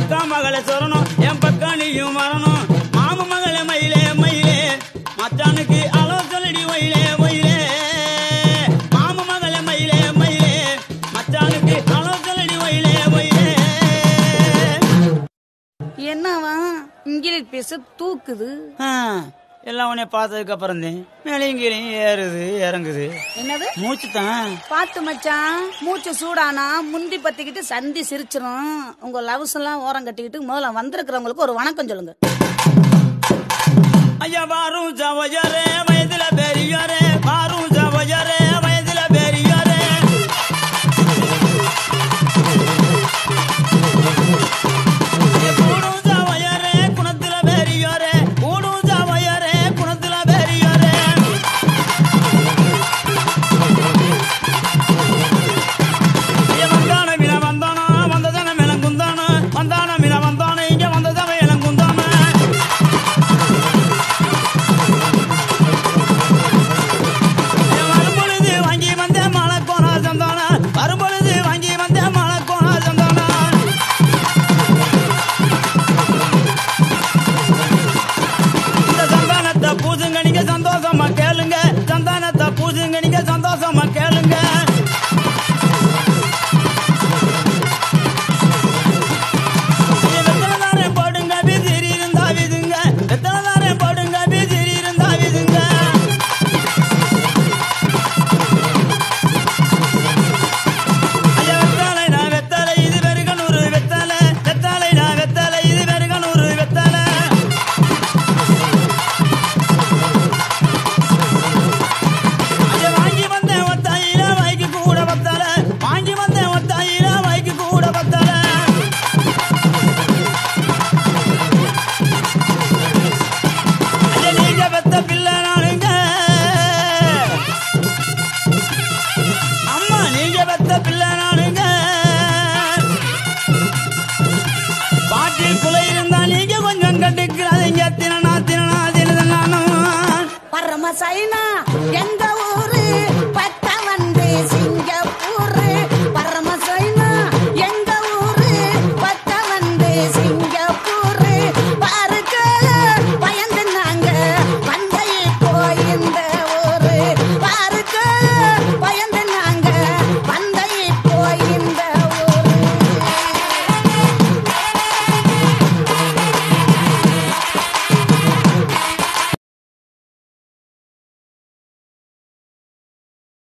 அக்கா மகளை சொல்லணும் என் பக்கம் நீயும் வரணும் மாம மகளே மயிலே மயிலே மச்சானுக்கு அளவு சொல்லடி ஒயிலே ஒயிலே மாம மகளே மயிலே மயிலே மச்சானுக்கு அளவு சொல்லடி ஒயிலே ஒயிலே என்னவா இங்கிலீஷ் பேச தூக்குது ஆ, எல்லாம் உன்னை பார்த்ததுக்கு அப்புறம் தான் மேலையும் கீழையும் ஏறுது இறங்குது என்னது மூச்சு தான் பாத்து மச்சான் மூச்சு சூடானா முந்தி பத்திக்கிட்டு சந்தி சிரிச்சிரும் உங்க லவ்ஸ் எல்லாம் ஓரம் கட்டிக்கிட்டு முதல்ல வந்திருக்கிறவங்களுக்கு ஒரு வணக்கம் சொல்லுங்க ஐயா பாரும் ஜவஜரே வயதுல பெரியரே பாரும் ஜவஜரே